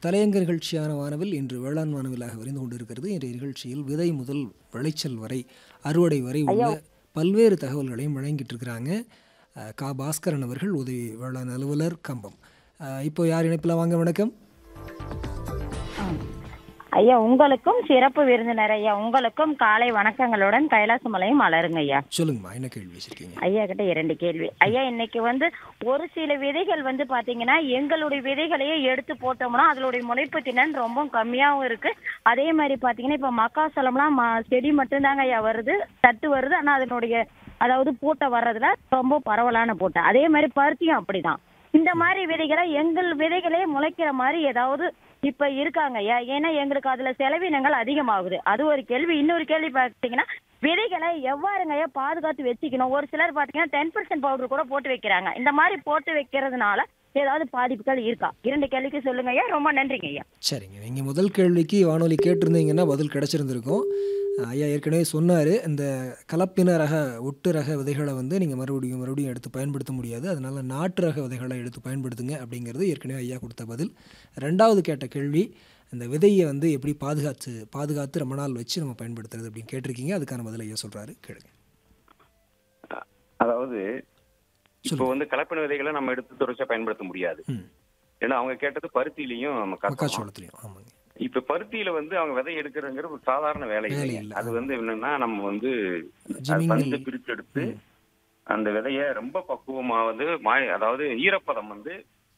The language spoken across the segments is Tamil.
தலையங்க நிகழ்ச்சியான வானவில் இன்று வேளாண் வானவிலாக விரிந்து கொண்டிருக்கிறது இன்றைய நிகழ்ச்சியில் விதை முதல் விளைச்சல் வரை அறுவடை வரை உள்ள பல்வேறு தகவல்களையும் வழங்கிட்டு இருக்கிறாங்க அஹ், கா பாஸ்கரன் அவர்கள் உதவி வேளாண் அலுவலர் கம்பம் அஹ், இப்போ யார் இணைப்பில் வாங்க வணக்கம் ஐயா உங்களுக்கும் சிறப்பு விருந்தினர் ஐயா உங்களுக்கும் காலை வணக்கங்களுடன் கைலாசமலையும் மலருங்க ஐயா சொல்லுங்கம்மா என்ன கேள்வி வச்சிருக்கீங்க ஐயா கிட்ட இரண்டு கேள்வி ஐயா இன்னைக்கு வந்து ஒரு சில விதைகள் வந்து பாத்தீங்கன்னா எங்களுடைய விதைகளையே எடுத்து போட்டோம்னா அதனுடைய முளைப்பு திறன் ரொம்ப கம்மியாவும் இருக்கு அதே மாதிரி பாத்தீங்கன்னா இப்ப மக்காசோளம்லாம் ம- செடி மட்டும்தாங்க ஐயா வருது தட்டு வருது ஆனா அதனுடைய அதாவது பூட்டை வர்றதுல ரொம்ப பரவலான பூட்டை அதே மாதிரி பருத்தியும் அப்படிதான் இந்த மாதிரி விதைகளை எங்கள் விதைகளே முளைக்கிற மாதிரி ஏதாவது இப்ப இருக்காங்க ஐயா ஏன்னா எங்களுக்கு அதுல செலவினங்கள் அதிகமாகுது அது ஒரு கேள்வி இன்னொரு கேள்வி பாத்தீங்கன்னா விதைகளை எவ்வாறுங்க ஐயா பாதுகாத்து வச்சுக்கணும் ஒரு சிலர் பாத்தீங்கன்னா டென் பர்சன்ட் பவுடர் கூட போட்டு வைக்கிறாங்க இந்த மாதிரி போட்டு வைக்கிறதுனால ஏதாவது பாதிப்புகள் இருக்கா இரண்டு கேள்விக்கு சொல்லுங்க ஐயா ரொம்ப நன்றிங்க ஐயா சரிங்க நீங்கள் முதல் கேள்விக்கு வானொலி கேட்டிருந்தீங்கன்னா பதில் கிடச்சிருந்திருக்கும் அஹ், ஐயா ஏற்கனவே சொன்னார் இந்த கலப்பின ரக ஒட்டு ரக விதைகளை வந்து நீங்கள் மறுபடியும் மறுபடியும் எடுத்து பயன்படுத்த முடியாது அதனால் நாட்டு ரக விதைகளை எடுத்து பயன்படுத்துங்க அப்படிங்கிறது ஏற்கனவே ஐயா கொடுத்த பதில் ரெண்டாவது கேட்ட கேள்வி இந்த விதையை வந்து எப்படி பாதுகாத்து பாதுகாத்து ரொம்ப நாள் வச்சு நம்ம பயன்படுத்துறது அப்படின்னு கேட்டிருக்கீங்க அதுக்கான பதில் ஐயா சொல்கிறாரு கேளுங்க அதாவது இப்போ வந்து கலப்பின விதைகளை நம்ம எடுத்து தொடர்ச்சியா பயன்படுத்த முடியாது ம் ஏன்னா அவங்க கேட்டது பருத்திலையும் மக்காச்சோளம் மக்காச்சோளத்துலையும் ஆமாங்க இப்ப பருத்தியில வந்து அவங்க விதை எடுக்கிறதுங்கிறது ஒரு சாதாரண வேலை வேலை இல்லைங்க இல்ல. அது வந்து என்னன்னா நம்ம வந்து அது ஜிமிங்கி. பந்து பிரித்து எடுத்து அந்த விதைய ரொம்ப பக்குவமா வந்து மா- அதாவது ஈரப்பதம் வந்து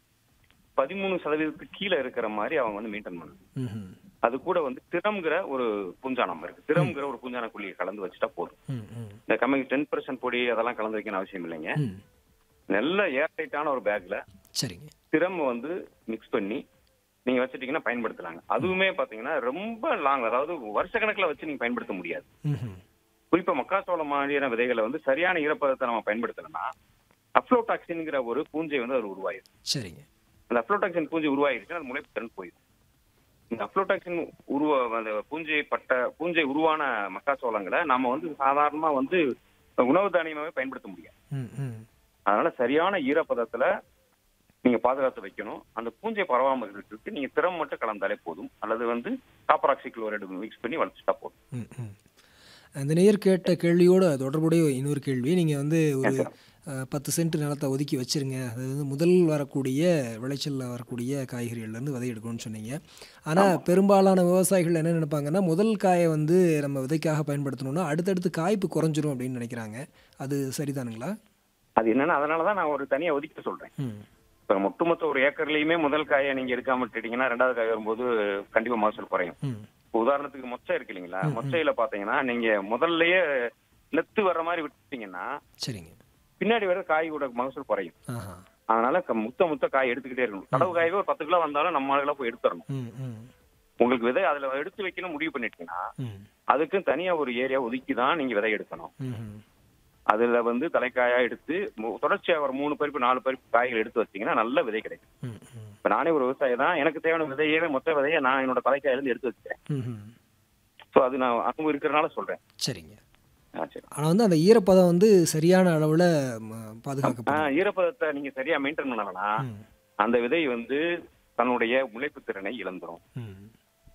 பதிமூணு சதவீதத்துக்கு கீழே இருக்கிற மாதிரி அவங்க வந்து மெயின்டைன் பண்ணணும் ம் அது கூட வந்து திறம்ங்கிற ஒரு பூஞ்சானம் இருக்கு திறம்ங்கிற ஒரு பூஞ்சான குழியை கலந்து வச்சுட்டா போதும் ம் ம் இந்த கம்மி டென் பர்சன்ட் பொடி அதெல்லாம் கலந்து வைக்கணும் அவசியம் இல்லைங்க ம் நல்ல ஏர்டைட்டான ஒரு பேக்ல சரிங்க திறமை வந்து மிக்ஸ் பண்ணி நீங்க வச்சுட்டீங்கன்னா பயன்படுத்தலாங்க அதுவுமே பாத்தீங்கன்னா ரொம்ப லாங் அதாவது வருஷ கணக்குல வச்சு நீங்க பயன்படுத்த முடியாது ம் ம் குறிப்பா மக்காச்சோளம் மாதிரியான விதைகளை வந்து சரியான ஈரப்பதத்தை நம்ம பயன்படுத்தணும்னா அப்ளோடாக்சின்ங்கிற ஒரு பூஞ்சை வந்து அது உருவாயிரும் சரிங்க அந்த அப்ளோடாக்சின் பூஞ்சை உருவாயிருச்சுன்னா அது முளைப்பு திறன் போயிடும் இந்த அப்ளோடாக்சின் உருவ அந்த பூஞ்சை பட்ட பூஞ்சை உருவான மக்காச்சோளங்களை நாம வந்து சாதாரணமா வந்து உணவு தானியமாவே பயன்படுத்த முடியாது ம் ம் அதனால சரியான ஈரப்பதத்துல நீங்க பாதுகாத்து வைக்கணும் அந்த பூஞ்சை பரவாம இருக்கிறதுக்கு நீங்க திறம் மட்டும் கலந்தாலே போதும் அல்லது வந்து காப்பர் ஆக்சிக்ளோரைடு மிக்ஸ் பண்ணி வளர்த்துட்டா போதும் ம், ம். அந்த நேயர் கேட்ட கேள்வியோட தொடர்புடைய இன்னொரு கேள்வி நீங்கள் வந்து ஒரு அஹ், பத்து சென்ட் நிலத்தை ஒதுக்கி வச்சிருங்க அது வந்து முதல் வரக்கூடிய விளைச்சலில் வரக்கூடிய காய்கறிகள்லேருந்து விதை எடுக்கணும்னு சொன்னீங்க ஆனால் பெரும்பாலான விவசாயிகள் என்ன நினைப்பாங்கன்னா முதல் காயை வந்து நம்ம விதைக்காக பயன்படுத்தணும்னா அடுத்தடுத்து காய்ப்பு குறைஞ்சிரும் அப்படின்னு நினைக்கிறாங்க அது சரிதானுங்களா அது என்னன்னா அதனாலதான் நான் ஒரு தனியா ஒதுக்கி சொல்றேன் ம் இப்ப ஒட்டுமொத்த ஒரு ஏக்கர்லயுமே முதல் காயை நீங்க எடுக்காம விட்டுட்டீங்கன்னா ரெண்டாவது காய் வரும்போது கண்டிப்பா மகசூல் குறையும் ம் இப்ப உதாரணத்துக்கு மொச்சை இருக்கு இல்லைங்களா மொச்சையில பாத்தீங்கன்னா நீங்க முதல்லயே நெத்து வர்ற மாதிரி விட்டுட்டீங்கன்னா சரிங்க பின்னாடி வர காயோட மகசூல் குறையும் ஆஹா அதனால க- முத்த முத்த காய் எடுத்துக்கிட்டே இருக்கணும் கடவு காயவே ஒரு பத்து கிலோ வந்தாலும் நம்ம ஆளுகளா போய் எடுத்துறணும் ம் ம் உங்களுக்கு விதை அதுல எடுத்து வைக்கணும் முடிவு பண்ணிட்டீங்கன்னா ம் அதுக்கும் தனியா ஒரு ஏரியா ஒதுக்கி தான் நீங்க விதை எடுக்கணும் ம் ம் அதுல வந்து தலைக்காயா எடுத்து மு- தொடர்ச்சியா ஒரு மூணு பருப்பு நாலு பருப்பு காய்கள் எடுத்து வச்சீங்கன்னா நல்ல விதை கிடைக்கும் ம் ம் இப்ப நானே ஒரு விவசாயி தான் எனக்கு தேவையான விதையே மொத்த விதையை நான் என்னோட தலைக்காயில இருந்து எடுத்து வச்சுட்டேன் ம் ம் சோ அது நான் அனுபவம் இருக்கிறனால சொல்றேன் சரிங்க ஆ, சரி ஆனால் வந்து அந்த ஈரப்பதம் வந்து சரியான அளவில் ஆ, பாதுகாக்கப்படும் ஈரப்பதத்தை நீங்க சரியா மெயின்டைன் பண்ணலன்னா ம் அந்த விதை வந்து தன்னுடைய முளைப்பு திறனை இழந்துரும் ம்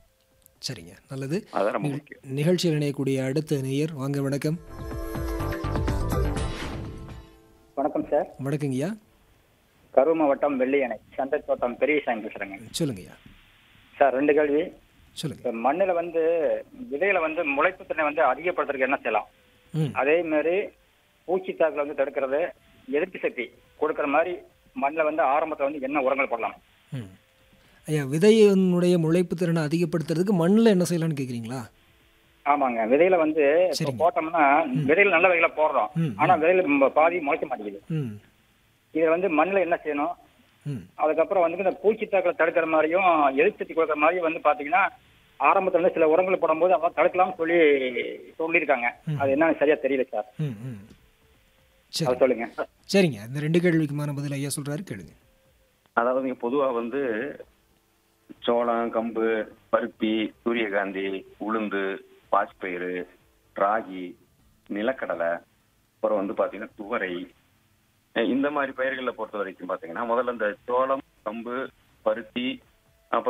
சரிங்க நல்லது அதான் ரொம்ப நிக- முக்கியம் நிகழ்ச்சியில் இணையக்கூடிய அடுத்த நேயர் வாங்க வணக்கம் வணக்கம் சார் வணக்கங்கய்யா கரூர் மாவட்டம் வெள்ளியணை சந்தை தோட்டம் பெரியசாமி பேசுறேங்க சொல்லுங்கய்யா சார் ரெண்டு கேள்வி சொல்லுங்க இப்ப மண்ணுல வந்து விதைகளை வந்து முளைப்பு திறனை வந்து அதிகப்படுத்துறதுக்கு என்ன செய்யலாம் ம் அதே மாதிரி பூச்சி தாக்குல வந்து தடுக்கிறது எதிர்ப்பு சக்தி கொடுக்கிற மாதிரி மண்ணில் வந்து ஆரம்பத்துல வந்து என்ன உரங்கள் போடலாம் ம் ஐயா விதையினுடைய முளைப்பு திறனை அதிகப்படுத்துறதுக்கு மண்ணில் என்ன செய்யலாம்னு கேட்குறீங்களா ஆமாங்க விதையில வந்து இப்ப சரிங்க. போட்டோம்னா விதையில நல்ல விதைகளை போடுறோம் ம், ஆனா விதையில ம- பாதி முளைக்க மாட்டேங்குது ம் இதுல வந்து மண்ணில் என்ன செய்யணும் ம் அதுக்கப்புறம் வந்து இந்த பூச்சி தாக்கலை தடுக்கிற மாதிரியும் எதிர்ப்பு சக்தி கொடுக்குற மாதிரியும் வந்து பாத்தீங்கன்னா ஆரம்பத்துல வந்து சில உரங்கள் போடும்போது அவன் தடுக்கலாம்னு சொல்லி சொல்லியிருக்காங்க அது என்னன்னு சரியா தெரியல சார் ம் ம் சரி அது சொல்லுங்க சரிங்க இந்த ரெண்டு கேள்விக்குமான பதில் ஐயா சொல்கிறாரு கேளுங்க அதாவது நீங்க பொதுவா வந்து சோளம் கம்பு பருத்தி சூரியகாந்தி உளுந்து பாசிப்பயிறு ராகி நிலக்கடலை அப்புறம் வந்து பாத்தீங்கன்னா துவரை அஹ் இந்த மாதிரி பயிர்களை பொறுத்த வரைக்கும் பாத்தீங்கன்னா முதல்ல இந்த சோளம் கம்பு பருத்தி